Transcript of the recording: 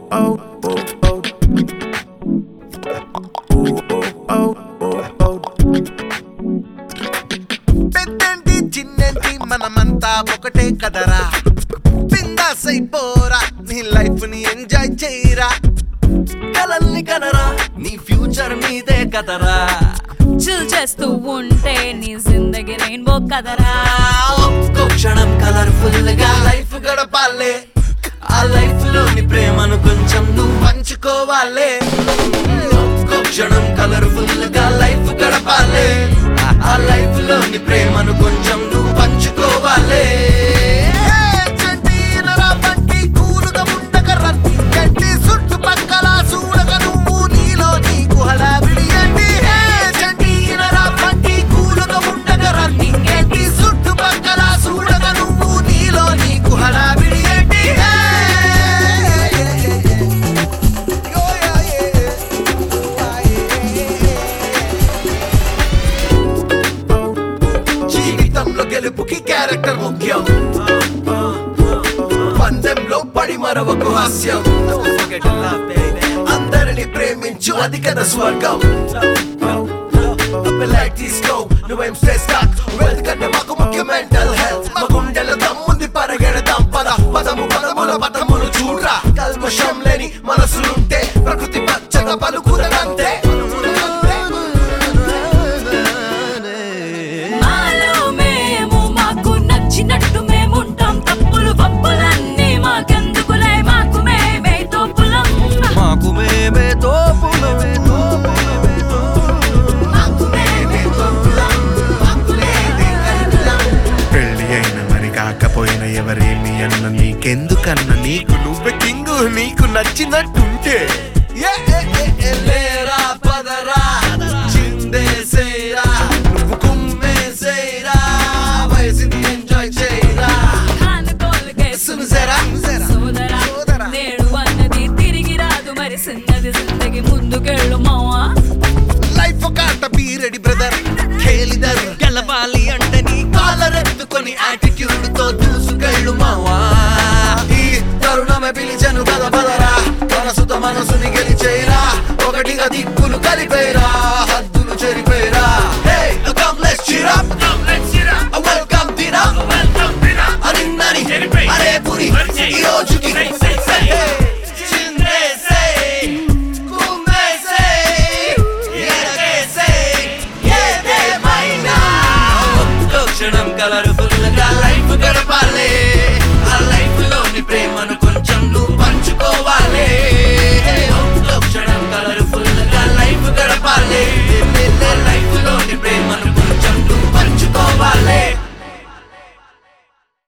పెద్దంటి చిన్నంటి మనమంతా ఒకటే కదరా బిందాస్ అయిపోరా నీ లైఫ్ ని ఎంజాయ్ చేయరా కలల్ని కనరా నీ ఫ్యూచర్ మీదే కదరా చిల్ చేస్తూ ఉంటే నీ జిందగీ రెయిన్బో కదరా ఒక్కో క్షణం కలర్ఫుల్ గా లైఫ్ గడపాలే ఆ లైఫ్ లోని ప్రేమను కొంచెం నువ్వు పంచుకోవాలే ఒక్కో క్షణం కలర్ఫుల్ గా లైఫ్ గడపాలే ఆ లైఫ్ లోని ప్రేమను కొంచెం నువ్వు పంచుకోవాలే చంటీనరా బంటి కూలుగా ఉండగర్ర గట్టి చుట్టుపక్కల చూడగ నువ్వు నీలో నీకు హడావిడి ఏంటి హే చంటీనరా బంటి కూలుగా ఉండగర్ర గట్టి చుట్టుపక్కల చూడగ నువ్వు నీలో నీకు హడావిడి ఏంటి హే యో యా జీవితంలో గెలుపుకి క్యారెక్టర్ ముఖ్యం పందెంలో పడి మరొక హాస్యం అందరిని ప్రేమించు అది కదా స్వర్గం లైట్ తీసుకో నువ్వేం స్ట్రెస్ కాక్ వెల్త్ కంటే మాకు ముఖ్య మెంటల్ హెల్త్ మా గుండెల దమ్ముంది పరిగెడదాం పద పదము పదముల పదములు చూడరా కల్మషం లేని మనసులుంటే ప్రకృతి పచ్చగా పలుకుదనంతే మాలో మేము మాకు నచ్చినట్టు మేముంటాం తప్పులు పప్పులన్నీ మాకెందుకులే మాకు మేమే తోపులం మాకు మేమే తోపులమే మాకు మేమే తోపులం మాకు మేమే కరులం. పెళ్లి అయిన మరి కాకపోయిన ఎవరేమి అన్న నీకెందుకన్న నీకు నువ్వే కింగు నీకు నచ్చినట్టుంటే ఏ, ఏ, ఏ, ఏ, లే. లేరా పదరా చిందేసేరా నువ్వు కుమ్మేసేరా వయసుని ఎంజాయ్ చేయరా కానుకోలుకే సునుసరా సోదరా సోదరా. నేడు అన్నది తిరిగి రాదు మరి చిన్నది జిందగి ముందుకెళ్ళు మావా లైఫ్ ఒక ఆట బీరెడి బ్రదర్ ఖేలిదర్ గెలవాలి అంటే నీ కాలరెత్తుకొని యాటిట్యూడ్ తో దూసుకెళ్ళు మావా ఈ తరుణమే పిలిచను పద పదరా మనసుతో మనసుని గెలిచేరా ఒకటిగా దిక్కులు కలిపేరా హద్దులు చెరిపేరా hey come let's cheer up welcome దిరా అరిందని అరే పురి ఈ రోజుకి